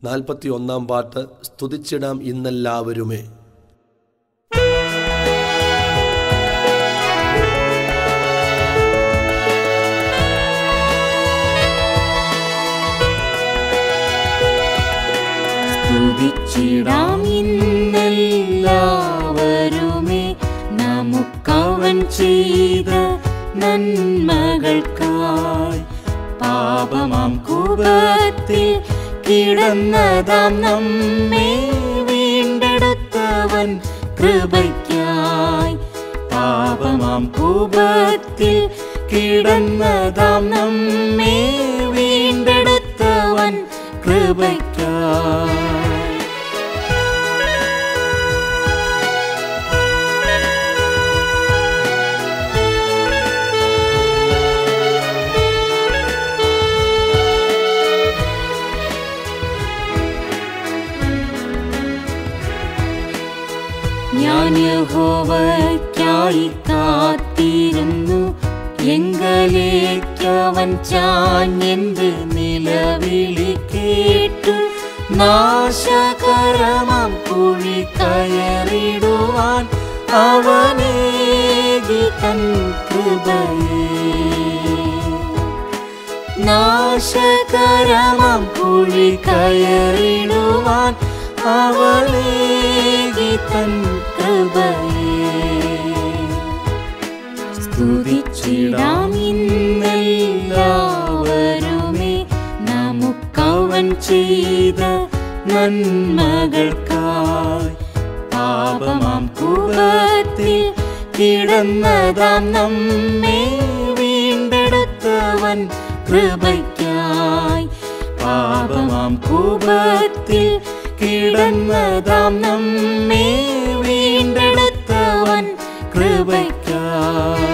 നാൽപ്പത്തി ഒന്നാം പാട്ട് സ്തുതിച്ചിടാം ഇന്നെല്ലാവരുമേ സ്തുതിച്ചിടാം ഇന്നെല്ലാവരുമേ നമുക്കവൻ ചെയ്ത നന്മകൾക്കായി പാപമാം കൂപത്തിൽ കിടന്നതാം നമ്മെ വീണ്ടെടുത്തവൻ കൃപയ്ക്കായി പാപമാം കൂപത്തിൽ കിടന്നതാം നമ്മെ വീണ്ടെടുത്തവൻ കൃപയ്ക്കായി ഞാൻ യഹോവയ്ക്കായി കാത്തിരുന്നു എങ്കലേക്കവൻ ചാഞ്ഞെന്ത് നിലവിളി കേട്ടു നാശകരമാം കുഴി കയറിടുവാൻ അവനേകി തൻ കൃപയേ നാശകരമാം കുഴി കയറിടുവാൻ അവളേകി തൻ കൃപയേ സ്തുതിച്ചിടാം ഇന്നെല്ലാവരുമേ നമുക്കവൻ ചെയ്ത നന്മകൾക്കായി പാപമാം കൂപത്തിൽ കിടന്നതാം നമ്മെ വീണ്ടെടുത്തവൻ കൃപയ്ക്കായി പാപമാം കൂപത്തിൽ കിടന്നതാം നമ്മെ വീണ്ടെടുത്തവൻ കൃപയ്ക്കായി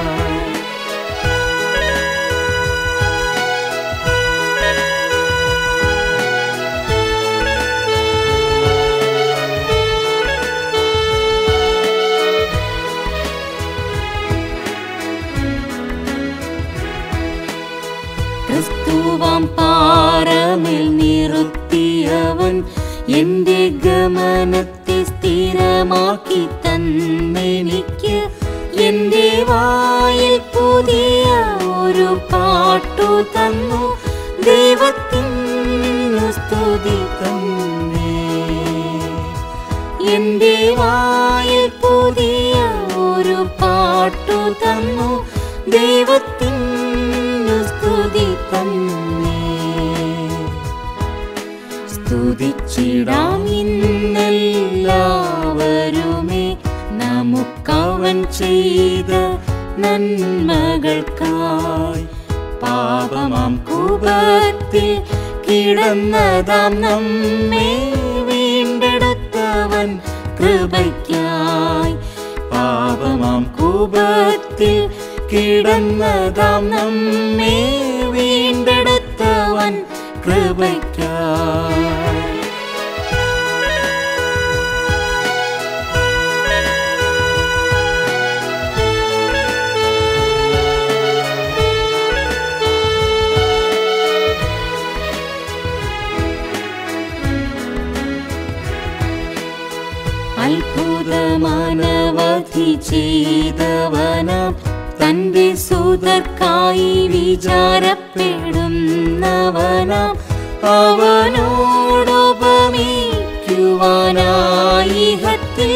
ക്രിസ്തുവാം പാറമേൽ നിർത്തിയവൻ എന്റെ ഗമനത്തെ സ്ഥിരമാക്കി തന്നെനിക്ക് എന്റെ വായിൽ പുതിയ ഒരു പാട്ടു തന്നു ദൈവത്തിനു സ്തുതി തന്നെ എന്റെ വായിൽ പുതിയ ഒരു പാട്ടു തന്നു ദൈവത്തിനു സ്തുതി തന്നെ സ്തുതിച്ചിടാം ഇന്നെല്ലാവരുമേ നമുക്കവൻ ചെയ്ത നന്മകൾക്കായി പാപമാം കൂപത്തിൽ കിടന്നതാം നമ്മെ വീണ്ടെടുത്തവൻ കൃപയ്ക്കായി പാപമാം കൂപത്തിൽ കിടന്നതാം നമ്മെ വീണ്ടെടുത്തവൻ കൃപയ്ക്കായി അത്ഭുതമാനവധി ചെയ്തവനാം തന്റെ സുതർക്കായി വിചാരപ്പെടുന്നവനാം അവനോടൊപമിക്കുവാനായി ഹത്തിൽ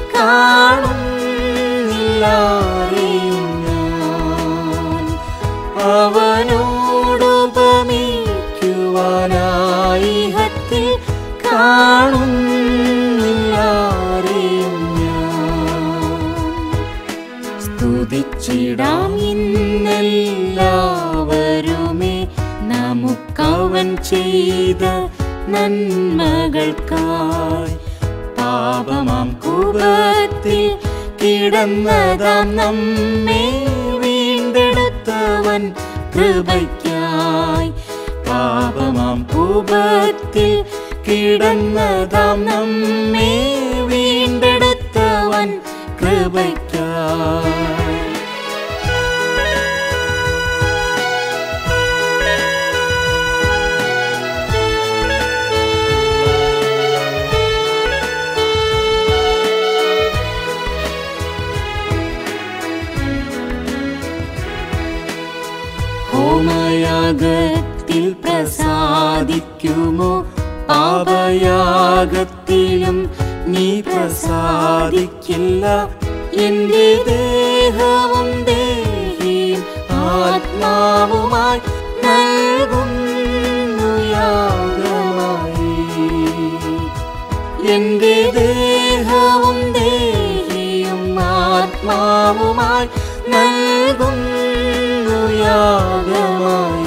കാണുന്നില്ലാരെയും ഞാൻ അവനോടൊപമിക്കുവാനായി ഹത്തിൽ കാണുന്നില്ലാരെയും ഞാൻ സ്തുതിച്ചിടാം ഇന്നെല്ലാവരുമേ നമുക്കവൻ ചെയ്ത നന്മകൾക്കായി പാപമാം കൂപത്തിൽ കിടന്നതാം നമ്മെ വീണ്ടെടുത്തവൻ കൃപയ്ക്കായി പാപമാം കൂപത്തിൽ കിടന്നതാം നമ്മെ വീണ്ടെടുത്തവൻ കൃപയ്ക്കായി പ്രസാദിക്കുമോ പാപയാഗത്തിലും നീ പ്രസാദിക്കില്ല എന്റെ ദേഹവും ദേഹിയും ആത്മാവുമായി നൽകുന്നു യാഗമായി എന്റെ ദേഹവും ദേഹിയും ആത്മാവുമായി നൽകുന്നു യാഗമായി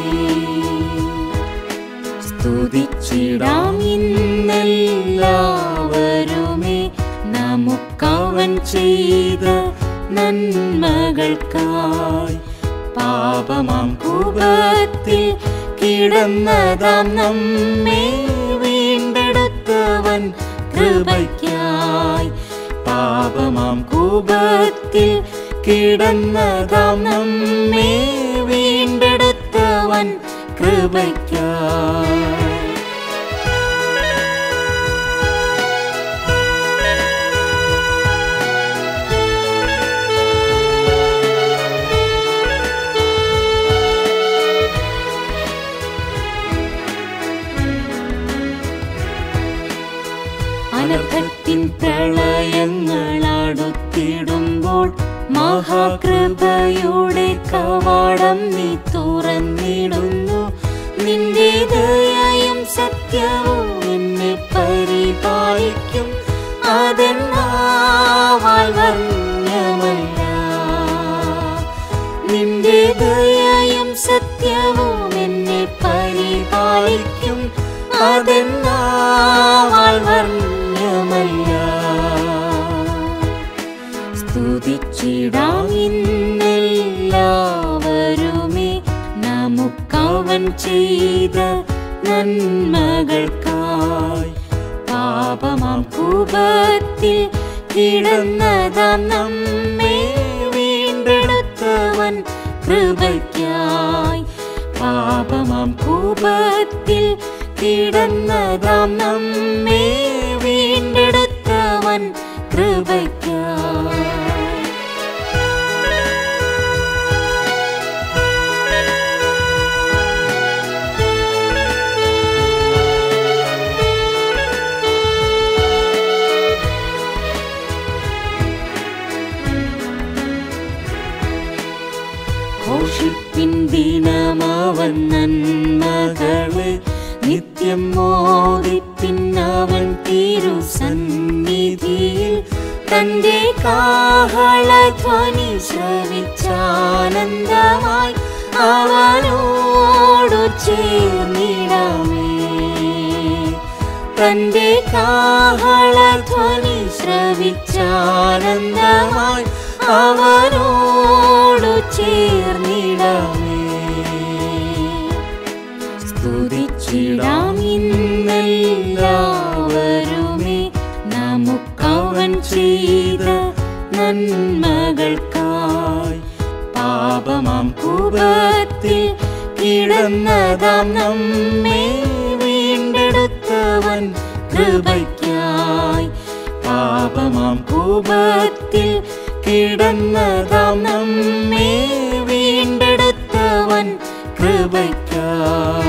സ്തുതിച്ചിടാം ഇന്നെല്ലാവരുമേ നമുക്കവൻ ചെയ്ത നന്മകൾക്കായി പാപമാം കൂപത്തിൽ കിടന്നതാം നമ്മെ വീണ്ടെടുത്തവൻ കൃപയ്ക്കായി പാപമാം കൂപത്തിൽ കിടന്നതാം നമ്മെ വീണ്ടെടുത്തവൻ കൃപയ്ക്കായി അനർത്ഥത്തിൻ പ്രളയങ്ങൾ അടുത്തിടുമ്പോൾ മഹാകൃപയുടെ കവാടം നീ തുറന്നിടുന്നു നിന്റെ ദയയും സത്യവും എന്നെ പരിപാലിക്കും അതെന്നാവാൽ വർണ്ണ്യമല്ല നിന്റെ ദയയും സത്യവും എന്നെ പരിപാലിക്കും അതെന്നാവാൽ വർണ്ണ്യമല്ല സ്തുതിച്ചിടാം ഇന്നെല്ലാവരുമേ നമുക്കവൻ ചെയ്ത നന്മകൾക്കായി പാപമാം കൂപത്തിൽ കിടന്നതാം നമ്മെ വീണ്ടെടുത്തവൻ കൃപയ്ക്കായി പാപമാം കൂപത്തിൽ കിടന്നതാം നമ്മെ വീണ്ടെടുത്തവൻ കൃപയ്ക്കായി ഘോഷിപ്പിൻ ദിനമവൻ നന്മകളെ നിത്യം മോദിപ്പിൻ അവൻ തിരുസന്നിധിയിൽ തന്റെ കാഹളധ്വനി ശ്രവിച്ചാനന്ദമായി അവനോടു ചേർന്നിടാമേ തന്റെ കാഹളധ്വനി ശ്രവിച്ചാനന്ദമായി അവനോടു ചേർന്നിടാമേ സ്തുതിച്ചിടാം ഇന്നെല്ലാവരുമേ നമുക്കവൻ ചെയ്ത നന്മകൾക്കായി പാപമാം കൂപത്തിൽ കിടന്നതാം നമ്മെ വീണ്ടെടുത്തവൻ കൃപയ്ക്കായി പാപമാം കൂപത്തിൽ കിടന്നതാം നമ്മെ വീണ്ടെടുത്തവൻ കൃപയ്ക്കായി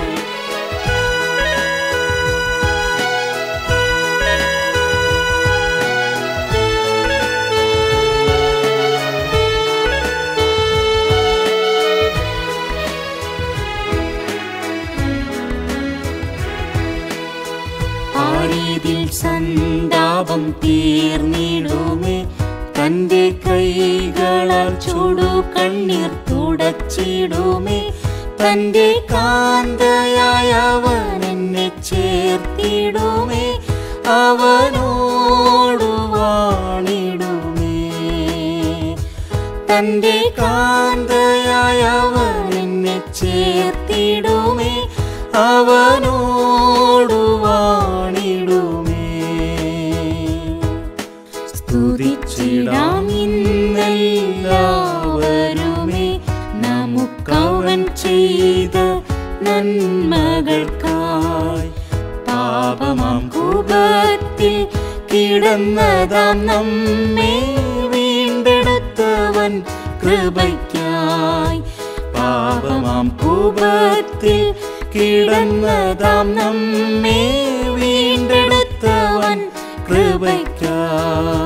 ആരീതിൽ സന്താപം തീർന്നിടുമേ തന്റെ കൈകളാൽ ചൂടു കണ്ണീർ തുടച്ചിടുമേ തന്റെ കാന്തയായ അവൻ എന്നെ ചേർത്തിടുമേ അവനോടു വാണിടുമേ തന്റെ കാന്തയായ അവൻ എന്നെ ചേർത്തിടുമേ അവനോടു വാണിടുമേ സ്തുതിച്ചിടാം ഇന്നെല്ലാവരുമേ നമുക്കവൻ ചെയ്ത നന്മകൾക്കായി പാപമാം കൂപത്തിൽ കിടന്നതാം നമ്മെ വീണ്ടെടുത്തവൻ കൃപയ്ക്കായി പാപമാം കൂപത്തിൽ കിടന്നതാം നമ്മെ വീണ്ടെടുത്തവൻ കൃപയ്ക്കായി